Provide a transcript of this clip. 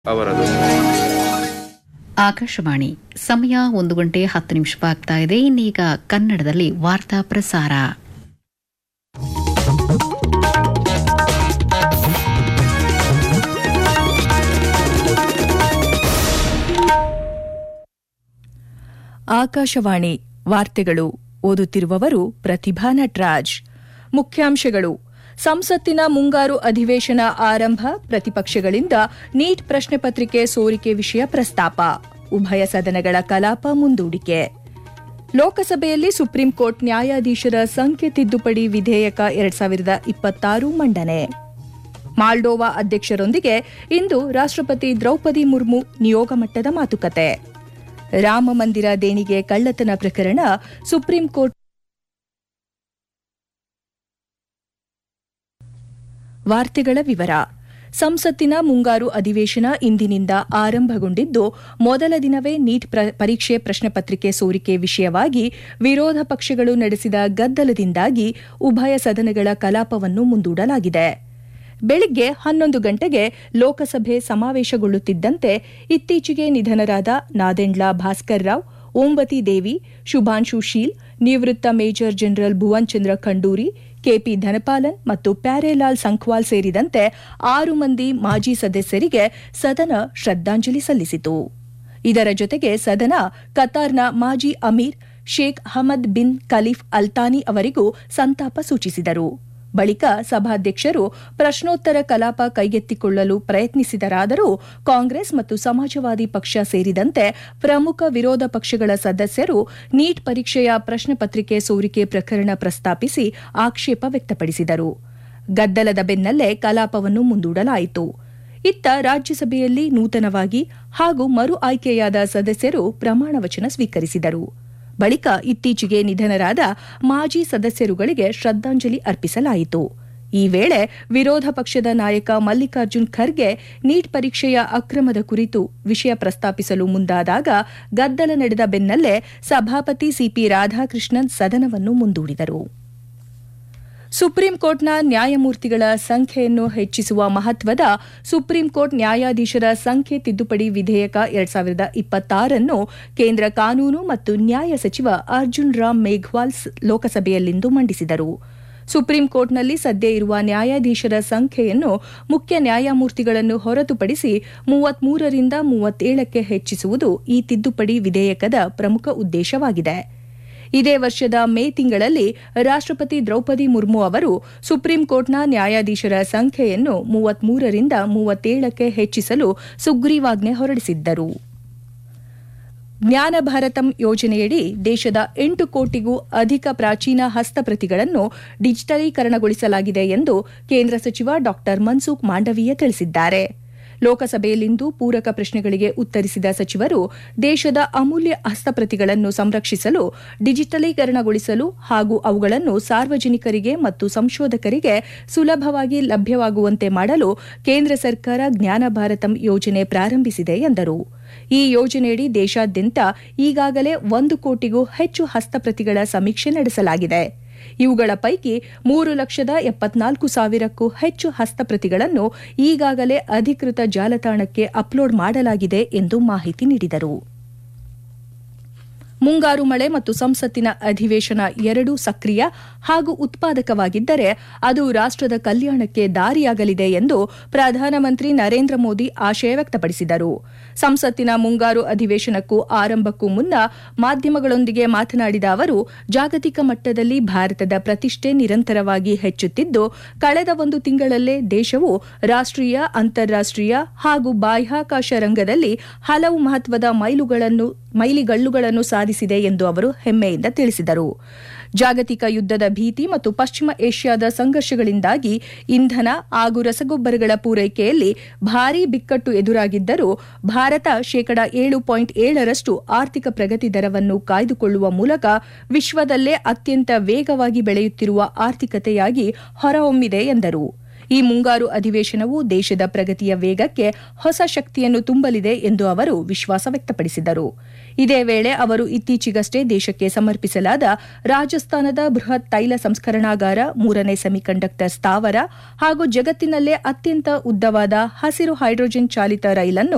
ಅವರದು ಆಕಾಶವಾಣಿ ಸಮಯ ಒಂದು ಗಂಟೆ ಹತ್ತು ನಿಮಿಷ ಆಗ್ತಾ ಇದೆ ಇನ್ನೀಗ ಕನ್ನಡದಲ್ಲಿ ವಾರ್ತಾ ಪ್ರಸಾರ ಆಕಾಶವಾಣಿ ವಾರ್ತೆಗಳು ಓದುತ್ತಿರುವವರು ಪ್ರತಿಭಾ ನಟ್ರಾಜ್ ಮುಖ್ಯಾಂಶಗಳು ಸಂಸತ್ತಿನ ಮುಂಗಾರು ಅಧಿವೇಶನ ಆರಂಭ ಪ್ರತಿಪಕ್ಷಗಳಿಂದ ನೀಟ್ ಪ್ರಶ್ನೆ ಪತ್ರಿಕೆ ಸೋರಿಕೆ ವಿಷಯ ಪ್ರಸ್ತಾಪ ಉಭಯ ಸದನಗಳ ಕಲಾಪ ಮುಂದೂಡಿಕೆ ಲೋಕಸಭೆಯಲ್ಲಿ ಸುಪ್ರೀಂ ಕೋರ್ಟ್ ನ್ಯಾಯಾಧೀಶರ ಸಂಖ್ಯೆ ತಿದ್ದುಪಡಿ ವಿಧೇಯಕ ಎರಡ್ ಸಾವಿರದ ಇಪ್ಪತ್ತಾರು ಮಂಡನೆ ಮಾಲ್ಡೋವಾ ಅಧ್ಯಕ್ಷರೊಂದಿಗೆ ಇಂದು ರಾಷ್ಟ್ರಪತಿ ದ್ರೌಪದಿ ಮುರ್ಮು ನಿಯೋಗ ಮಟ್ಟದ ಮಾತುಕತೆ ರಾಮ ಮಂದಿರ ದೇಣಿಗೆ ಕಳ್ಳತನ ಪ್ರಕರಣ ಸುಪ್ರೀಂ ಕೋರ್ಟ್ ವಾರ್ತೆಗಳ ವಿವರ ಸಂಸತ್ತಿನ ಮುಂಗಾರು ಅಧಿವೇಶನ ಇಂದಿನಿಂದ ಆರಂಭಗೊಂಡಿದ್ದು ಮೊದಲ ದಿನವೇ ನೀಟ್ ಪ್ರ- ಪರೀಕ್ಷೆ ಪ್ರಶ್ನೆ ಪತ್ರಿಕೆ ಸೋರಿಕೆ ವಿಷಯವಾಗಿ ವಿರೋಧ ಪಕ್ಷಗಳು ನಡೆಸಿದ ಗದ್ದಲದಿಂದಾಗಿ ಉಭಯ ಸದನಗಳ ಕಲಾಪವನ್ನು ಮುಂದೂಡಲಾಗಿದೆ ಬೆಳಿಗ್ಗೆ ಹನ್ನೊಂದು ಗಂಟೆಗೆ ಲೋಕಸಭೆ ಸಮಾವೇಶಗೊಳ್ಳುತ್ತಿದ್ದಂತೆ ಇತ್ತೀಚೆಗೆ ನಿಧನರಾದ ನಾದೆಂಡ್ಲ ಭಾಸ್ಕರ್ ರಾವ್ ಓಂವತಿ ದೇವಿ ಶುಭಾಂಶು ಶೀಲ್ ನಿವೃತ್ತ major general Bhuvan Chandra Khanduri KP Dhanapalan ಮತ್ತು ಪ್ಯಾರೇಲಾಲ್ ಸಂಖ್ವಾಲ್ ಸೇರಿದಂತೆ ಆರು ಮಂದಿ ಮಾಜಿ ಸದಸ್ಯರಿಗೆ ಸದನ ಶ್ರದ್ಧಾಂಜಲಿ ಸಲ್ಲಿಸಿತು ಇದರ ಜೊತೆಗೆ ಸದನ ಕತಾರ್ನ ಮಾಜಿ ಅಮೀರ್ Sheikh Hamad bin Khalifa Al Thani ಅವರಿಗೂ ಸಂತಾಪ ಸೂಚಿಸಿದರು ಬಳಿಕ ಸಭಾಧ್ಯಕ್ಷರು ಪ್ರಶ್ನೋತ್ತರ ಕಲಾಪ ಕೈಗೆತ್ತಿಕೊಳ್ಳಲು ಪ್ರಯತ್ನಿಸಿದರಾದರೂ ಕಾಂಗ್ರೆಸ್ ಮತ್ತು ಸಮಾಜವಾದಿ ಪಕ್ಷ ಸೇರಿದಂತೆ ಪ್ರಮುಖ ವಿರೋಧ ಪಕ್ಷಗಳ ಸದಸ್ಯರು ನೀಟ್ ಪರೀಕ್ಷೆಯ ಪ್ರಶ್ನೆ ಪತ್ರಿಕೆ ಸೋರಿಕೆ ಪ್ರಕರಣ ಪ್ರಸ್ತಾಪಿಸಿ ಆಕ್ಷೇಪ ವ್ಯಕ್ತಪಡಿಸಿದರು ಗದ್ದಲದ ಬೆನ್ನಲ್ಲೇ ಕಲಾಪವನ್ನು ಮುಂದೂಡಲಾಯಿತು ಇತ್ತ ರಾಜ್ಯಸಭೆಯಲ್ಲಿ ನೂತನವಾಗಿ ಹಾಗೂ ಮರು ಆಯ್ಕೆಯಾದ ಸದಸ್ಯರು ಪ್ರಮಾಣ ವಚನ ಸ್ವೀಕರಿಸಿದರು ಬಳಿಕ ಇತ್ತೀಚೆಗೆ ನಿಧನರಾದ ಮಾಜಿ ಸದಸ್ಯರುಗಳಿಗೆ ಶ್ರದ್ಧಾಂಜಲಿ ಅರ್ಪಿಸಲಾಯಿತು ಈ ವೇಳೆ ವಿರೋಧ ಪಕ್ಷದ ನಾಯಕ ಮಲ್ಲಿಕಾರ್ಜುನ್ ಖರ್ಗೆ ನೀಟ್ ಪರೀಕ್ಷೆಯ ಅಕ್ರಮದ ಕುರಿತು ವಿಷಯ ಪ್ರಸ್ತಾಪಿಸಲು ಮುಂದಾದಾಗ ಗದ್ದಲ ನಡೆದ ಬೆನ್ನಲ್ಲೇ ಸಭಾಪತಿ ಸಿಪಿ ರಾಧಾಕೃಷ್ಣನ್ ಸದನವನ್ನು ಮುಂದೂಡಿದರು ಸುಪ್ರೀಂ ಕೋರ್ಟ್ನ ನ್ಯಾಯಮೂರ್ತಿಗಳ ಸಂಖ್ಯೆಯನ್ನು ಹೆಚ್ಚಿಸುವ ಮಹತ್ವದ ಸುಪ್ರೀಂ ಕೋರ್ಟ್ ನ್ಯಾಯಾಧೀಶರ ಸಂಖ್ಯೆ ತಿದ್ದುಪಡಿ ವಿಧೇಯಕ ಎರಡ್ ಸಾವಿರದ ಇಪ್ಪತ್ತಾರನ್ನು ಕೇಂದ್ರ ಕಾನೂನು ಮತ್ತು ನ್ಯಾಯ ಸಚಿವ ಅರ್ಜುನ್ ರಾಮ್ ಮೇಘ್ವಾಲ್ ಸ್- ಲೋಕಸಭೆಯಲ್ಲಿಂದು ಮಂಡಿಸಿದರು ಸುಪ್ರೀಂ ಕೋರ್ಟ್ನಲ್ಲಿ ಸದ್ಯ ಇರುವ ನ್ಯಾಯಾಧೀಶರ ಸಂಖ್ಯೆಯನ್ನು ಮುಖ್ಯ ನ್ಯಾಯಮೂರ್ತಿಗಳನ್ನು ಹೊರತುಪಡಿಸಿ ಮೂವತ್ಮೂರರಿಂದ ಮೂವತ್ತೇಳಕ್ಕೆ ಹೆಚ್ಚಿಸುವುದು ಈ ತಿದ್ದುಪಡಿ ವಿಧೇಯಕದ ಪ್ರಮುಖ ಉದ್ದೇಶವಾಗಿದೆ ಇದೇ ವರ್ಷದ ಮೇ ತಿಂಗಳಲ್ಲಿ ರಾಷ್ಟ್ರಪತಿ ದ್ರೌಪದಿ ಮುರ್ಮು ಅವರು ಸುಪ್ರೀಂ ಕೋರ್ಟ್ನ ನ್ಯಾಯಾಧೀಶರ ಸಂಖ್ಯೆಯನ್ನು ಮೂವತ್ಮೂರರಿಂದ ಮೂವತ್ತೇಳಕ್ಕೆ ಹೆಚ್ಚಿಸಲು ಸುಗ್ರೀವಾಜ್ಞೆ ಹೊರಡಿಸಿದ್ದರು ಜ್ಞಾನ ಭಾರತಂ ಯೋಜನೆಯಡಿ ದೇಶದ ಎಂಟು ಕೋಟಿಗೂ ಅಧಿಕ ಪ್ರಾಚೀನ ಹಸ್ತಪ್ರತಿಗಳನ್ನು ಡಿಜಿಟಲೀಕರಣಗೊಳಿಸಲಾಗಿದೆ ಎಂದು ಕೇಂದ್ರ ಸಚಿವ ಡಾ ಮನ್ಸುಖ್ ಮಾಂಡವೀಯ ತಿಳಿಸಿದ್ದಾರೆ ಲೋಕಸಭೆಯಲ್ಲಿಂದು ಪೂರಕ ಪ್ರಶ್ನೆಗಳಿಗೆ ಉತ್ತರಿಸಿದ ಸಚಿವರು ದೇಶದ ಅಮೂಲ್ಯ ಹಸ್ತಪ್ರತಿಗಳನ್ನು ಸಂರಕ್ಷಿಸಲು ಡಿಜಿಟಲೀಕರಣಗೊಳಿಸಲು ಹಾಗೂ ಅವುಗಳನ್ನು ಸಾರ್ವಜನಿಕರಿಗೆ ಮತ್ತು ಸಂಶೋಧಕರಿಗೆ ಸುಲಭವಾಗಿ ಲಭ್ಯವಾಗುವಂತೆ ಮಾಡಲು ಕೇಂದ್ರ ಸರ್ಕಾರ ಜ್ಞಾನ ಭಾರತಂ ಯೋಜನೆ ಪ್ರಾರಂಭಿಸಿದೆ ಎಂದರು ಈ ಯೋಜನೆಯಡಿ ದೇಶಾದ್ಯಂತ ಈಗಾಗಲೇ ಒಂದು ಕೋಟಿಗೂ ಹೆಚ್ಚು ಹಸ್ತಪ್ರತಿಗಳ ಸಮೀಕ್ಷೆ ನಡೆಸಲಾಗಿದೆ ಇವುಗಳ ಪೈಕಿ ಮೂರು ಲಕ್ಷದ ಎಪ್ಪತ್ನಾಲ್ಕು ಸಾವಿರಕ್ಕೂ ಹೆಚ್ಚು ಹಸ್ತಪ್ರತಿಗಳನ್ನು ಈಗಾಗಲೇ ಅಧಿಕೃತ ಜಾಲತಾಣಕ್ಕೆ ಅಪ್ಲೋಡ್ ಮಾಡಲಾಗಿದೆ ಎಂದು ಮಾಹಿತಿ ನೀಡಿದರು ಮುಂಗಾರು ಮಳೆ ಮತ್ತು ಸಂಸತ್ತಿನ ಅಧಿವೇಶನ ಎರಡೂ ಸಕ್ರಿಯ ಹಾಗೂ ಉತ್ಪಾದಕವಾಗಿದ್ದರೆ ಅದು ರಾಷ್ಟ್ರದ ಕಲ್ಯಾಣಕ್ಕೆ ದಾರಿಯಾಗಲಿದೆ ಎಂದು ಪ್ರಧಾನಮಂತ್ರಿ ನರೇಂದ್ರ ಮೋದಿ ಆಶಯ ವ್ಯಕ್ತಪಡಿಸಿದರು ಸಂಸತ್ತಿನ ಮುಂಗಾರು ಅಧಿವೇಶನಕ್ಕೂ ಆರಂಭಕ್ಕೂ ಮುನ್ನ ಮಾಧ್ಯಮಗಳೊಂದಿಗೆ ಮಾತನಾಡಿದ ಅವರು ಜಾಗತಿಕ ಮಟ್ಟದಲ್ಲಿ ಭಾರತದ ಪ್ರತಿಷ್ಠೆ ನಿರಂತರವಾಗಿ ಹೆಚ್ಚುತ್ತಿದ್ದು ಕಳೆದ ಒಂದು ತಿಂಗಳಲ್ಲೇ ದೇಶವು ರಾಷ್ಟ್ರೀಯ ಅಂತಾರಾಷ್ಟ್ರೀಯ ಹಾಗೂ ಬಾಹ್ಯಾಕಾಶ ರಂಗದಲ್ಲಿ ಹಲವು ಮಹತ್ವದ ಮೈಲುಗಳನ್ನು ಮೈಲಿಗಲ್ಲುಗಳನ್ನು ಸಾಧಿಸಿದೆ ಎಂದು ಅವರು ಹೆಮ್ಮೆಯಿಂದ ತಿಳಿಸಿದರು ಜಾಗತಿಕ ಯುದ್ಧದ ಭೀತಿ ಮತ್ತು ಪಶ್ಚಿಮ ಏಷ್ಯಾದ ಸಂಘರ್ಷಗಳಿಂದಾಗಿ ಇಂಧನ ಹಾಗೂ ರಸಗೊಬ್ಬರಗಳ ಪೂರೈಕೆಯಲ್ಲಿ ಭಾರೀ ಬಿಕ್ಕಟ್ಟು ಎದುರಾಗಿದ್ದರೂ ಭಾರತ ಶೇಕಡಾ ಏಳು ಪಾಯಿಂಟ್ ಏಳರಷ್ಟು ಆರ್ಥಿಕ ಪ್ರಗತಿ ದರವನ್ನು ಕಾಯ್ದುಕೊಳ್ಳುವ ಮೂಲಕ ವಿಶ್ವದಲ್ಲೇ ಅತ್ಯಂತ ವೇಗವಾಗಿ ಬೆಳೆಯುತ್ತಿರುವ ಆರ್ಥಿಕತೆಯಾಗಿ ಹೊರಹೊಮ್ಮಿದೆ ಎಂದರು ಈ ಮುಂಗಾರು ಅಧಿವೇಶನವು ದೇಶದ ಪ್ರಗತಿಯ ವೇಗಕ್ಕೆ ಹೊಸ ಶಕ್ತಿಯನ್ನು ತುಂಬಲಿದೆ ಎಂದು ಅವರು ವಿಶ್ವಾಸ ವ್ಯಕ್ತಪಡಿಸಿದರು ಇದೇ ವೇಳೆ ಅವರು ಇತ್ತೀಚೆಗಷ್ಟೇ ದೇಶಕ್ಕೆ ಸಮರ್ಪಿಸಲಾದ ರಾಜಸ್ಥಾನದ ಬೃಹತ್ ತೈಲ ಸಂಸ್ಕರಣಾಗಾರ ಮೂರನೇ ಸೆಮಿಕಂಡಕ್ಟರ್ ಸ್ಥಾವರ ಹಾಗೂ ಜಗತ್ತಿನಲ್ಲೇ ಅತ್ಯಂತ ಉದ್ದವಾದ ಹಸಿರು ಹೈಡ್ರೋಜನ್ ಚಾಲಿತ ರೈಲನ್ನು